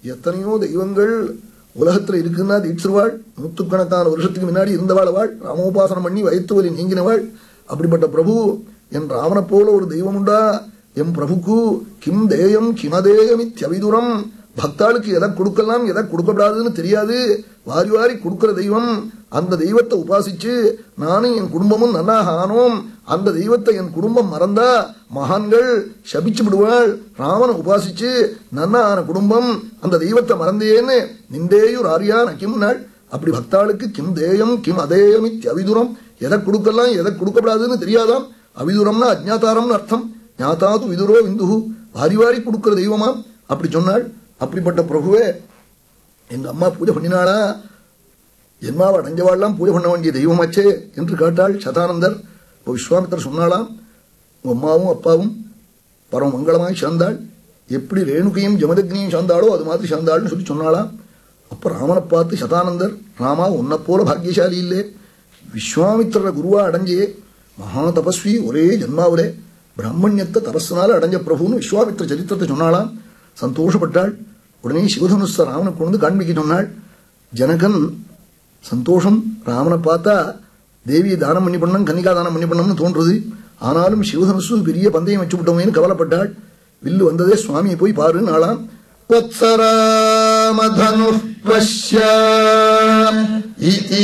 எத்தனையோ தெய்வங்கள் உலகத்துல இருக்குன்னா தீட்சிருவாள் நூற்றுக்கணக்கான வருஷத்துக்கு முன்னாடி இருந்தவாள் ராமோபாசனம் பண்ணி வயிற்று வலி நீங்கினவாள் அப்படிப்பட்ட பிரபு என் ராமனை போல ஒரு தெய்வம் உண்டா எம் பிரபுக்கு கிம் தேயம் கிமதேயமித்யவிதுரம் பக்தாளுக்கு எதை கொடுக்கலாம் எதை கொடுக்கப்படாதுன்னு தெரியாது வாரி வாரி கொடுக்கிற தெய்வம் அந்த தெய்வத்தை உபாசிச்சு நானும் என் குடும்பமும் நன்னாக ஆனோம் அந்த தெய்வத்தை என் குடும்பம் மறந்தா மகான்கள் சபிச்சு விடுவாள் ராமனை உபாசிச்சு நன்னா ஆன குடும்பம் அந்த தெய்வத்தை மறந்தேன்னு நிந்தேயுர் ஆரியான் கிம் நாள் அப்படி பக்தாளுக்கு கிம் தேயம் கிம் அதேயம் அவிதுரம் எதை கொடுக்கலாம் எதை கொடுக்கப்படாதுன்னு தெரியாதாம் அவிதுரம்னா அஜ்ஞாதாரம்னு அர்த்தம் ஞாதாது விதுரோ விந்துகு வாரி வாரி கொடுக்கிற தெய்வமாம் அப்படி சொன்னாள் அப்படிப்பட்ட பிரபுவே எங்க அம்மா பூஜை பண்ணினாளா ஜென்மாவை அடைஞ்சவாள்லாம் பூஜை பண்ண வேண்டிய தெய்வமாச்சே என்று கேட்டாள் சதானந்தர் இப்போ விஸ்வாமித்தர் சொன்னாலாம் உங்க அம்மாவும் அப்பாவும் பரம மங்களமாய் சேர்ந்தாள் எப்படி ரேணுகையும் ஜமதக்னியும் சேர்ந்தாளோ அது மாதிரி சேர்ந்தாள்னு சொல்லி சொன்னாலாம் அப்ப ராமனை பார்த்து சதானந்தர் ராமா உன்னை போல பாக்கியசாலி இல்லே விஸ்வாமித்திர குருவா அடைஞ்சே மகா தபஸ்வி ஒரே ஜென்மாவிலே பிரம்மண்யத்தை தபஸ்னால அடைஞ்ச பிரபுன்னு விஸ்வாமித்திர சரித்திரத்தை சொன்னாலாம் சந்தோஷப்பட்டாள் உடனே சிவதனுஷ ராமனை கொண்டு வந்து காண்பிக்க சொன்னாள் ஜனகன் சந்தோஷம் ராமனை பார்த்தா தேவியை தானம் பண்ணி பண்ணணும் கன்னிகா தானம் பண்ணி பண்ணணும்னு தோன்றுது ஆனாலும் சிவதனுசு பெரிய பந்தயம் வச்சு விட்டோமேன்னு கவலைப்பட்டாள் வில்லு வந்ததே சுவாமியை போய் பாருன்னு ஆளாம் वत्सरामधनुः पश्य इति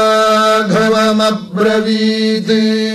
राघवमब्रवीत्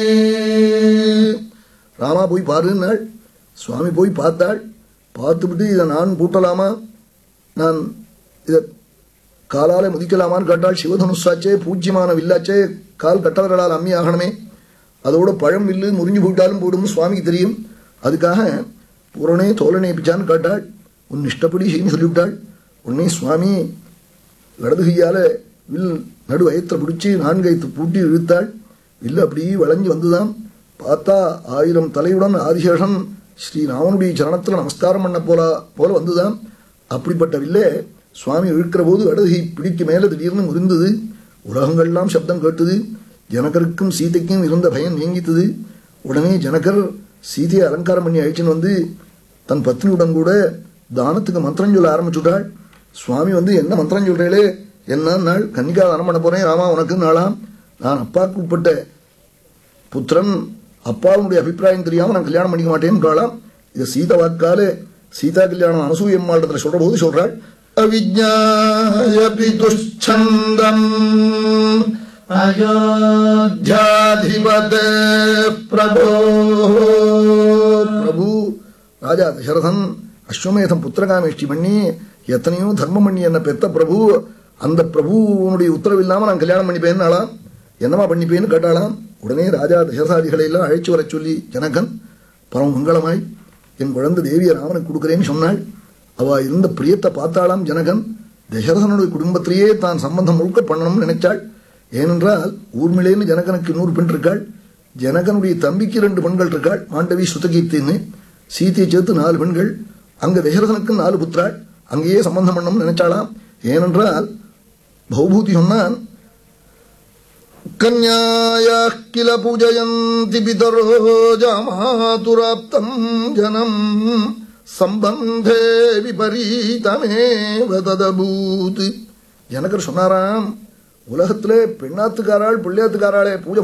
ராமா போய் பாருன்னாள் சுவாமி போய் பார்த்தாள் பார்த்துவிட்டு இதை நான் பூட்டலாமா நான் இதை காலால முதிக்கலாமான்னு கேட்டாள் சிவதனுஷாச்சே பூஜ்யமான வில்லாச்சே கால் கட்டவர்களால் அம்மி ஆகணுமே அதோட பழம் வில்லு முறிஞ்சு போயிட்டாலும் போடும் சுவாமிக்கு தெரியும் அதுக்காக பூரணே தோலனே பிச்சான்னு கேட்டாள் உன் இஷ்டப்படி செய்யு சொல்லிவிட்டாள் உடனே சுவாமி இடது கையால வில் நடு வயத்தை பிடிச்சி நான்கு ஐத்து பூட்டி இழுத்தாள் வில்லு அப்படியே வளைஞ்சு வந்துதான் பார்த்தா ஆயிரம் தலையுடன் ஆதிசேஷன் ஸ்ரீராமனுடைய சரணத்துல நமஸ்காரம் பண்ண போல போல வந்துதான் அப்படிப்பட்ட வில்லே சுவாமி இழுக்கிற போது இடது கை பிடிக்கு மேல திடீர்னு முறிந்தது உலகங்கள்லாம் சப்தம் கேட்டது ஜனகருக்கும் சீதைக்கும் இருந்த பயம் நீங்கித்தது உடனே ஜனகர் சீதையை அலங்காரம் பண்ணி அழிச்சுன்னு வந்து தன் பத்னியுடன் கூட தானத்துக்கு மந்திரம் சொல்ல ஆரம்பிச்சுட்டாள் சுவாமி வந்து என்ன மந்திரம் சொல்றீங்களே என்ன நாள் கன்னிகா தானம் பண்ண போறேன் ராமா உனக்கு நாளாம் நான் அப்பாவுக்கு உட்பட்ட புத்திரன் அப்பாவுடைய அபிப்பிராயம் தெரியாம நான் கல்யாணம் பண்ணிக்க மாட்டேன்றாளாம் இதை சீதா வாக்காலே சீதா கல்யாணம் அனசூயம்மாளத்துல சொல்ற போது சொல்றாள் अविज्ञायपि दुश्छन्दम् अयोध्याधिपते प्रभो பிரபு ராஜா தசரதன் அஸ்வமேதம் புத்திரகாமேஷ்டி பண்ணி எத்தனையோ தர்மம் பண்ணி என்ன பெத்த பிரபு அந்த பிரபுவனுடைய உத்தரவு இல்லாம நான் கல்யாணம் பண்ணிப்பேன்னாளாம் என்னமா பண்ணிப்பேன்னு கேட்டாளாம் உடனே ராஜா தசரதாதிகளை எல்லாம் அழைச்சு வர சொல்லி ஜனகன் பரம மங்களமாய் என் குழந்தை தேவியை ராமனுக்கு கொடுக்குறேன்னு சொன்னாள் அவ இருந்த பிரியத்தை பார்த்தாளாம் ஜனகன் தசரதனுடைய குடும்பத்திலேயே தான் சம்பந்தம் முழுக்க பண்ணணும்னு நினைச்சாள் ஏனென்றால் ஊர்மிளேன்னு ஜனகனுக்கு இன்னொரு பெண் இருக்காள் ஜனகனுடைய தம்பிக்கு ரெண்டு பெண்கள் இருக்காள் மாண்டவி சுத்தகீர்த்தின்னு சீதையை சேர்த்து நாலு பெண்கள் அங்க தசரதனுக்கு நாலு புத்திராள் அங்கேயே சம்பந்தம் பண்ணணும்னு நினைச்சாளாம் ஏனென்றால் பௌபூதி சொன்னான் கன்யாயாः किल पूजयन्ति पितरो जामातुराप्तम् जनम् சம்பந்தே விபரீதமேவ ததபூத் ஜனகர் சொன்னாராம் உலகத்திலே பெண்ணாத்துக்காராள் பிள்ளையாத்துக்காராளே பூஜை